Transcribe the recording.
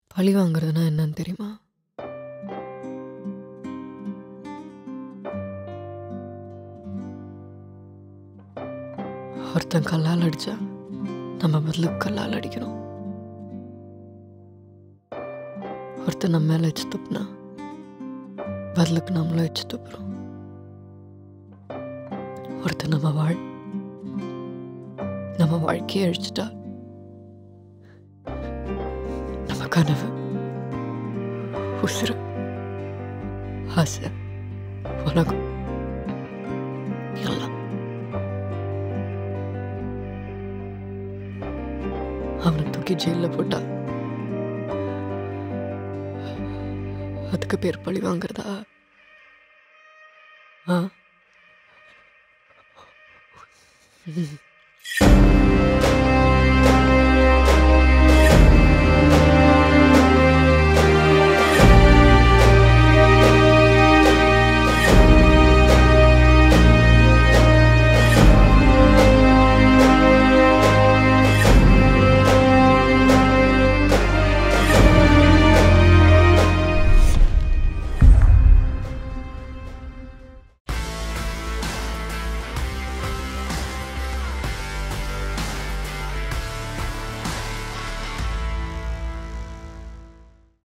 பழி வாங்குறதுனா என்னன்னு தெரியுமா ஒருத்தன் கல்லால் அடிச்சா நம்ம பதிலுக்கு கல்லால் அடிக்கணும் ஒருத்தன் நம்ம மேல வச்சு துப்புனா பதிலுக்கு நம்மளும் வச்சு துப்புறோம் ஒருத்தன் நம்ம வாழ் நம்ம வாழ்க்கையை அழிச்சிட்டா நம்ம கனவு உசுறு ஆசை உலகம் எல்லாம் அவனை தூக்கி ஜெயிலில் போட்டா அதுக்கு பேர் பழி வாங்குறதா ஆ ம்.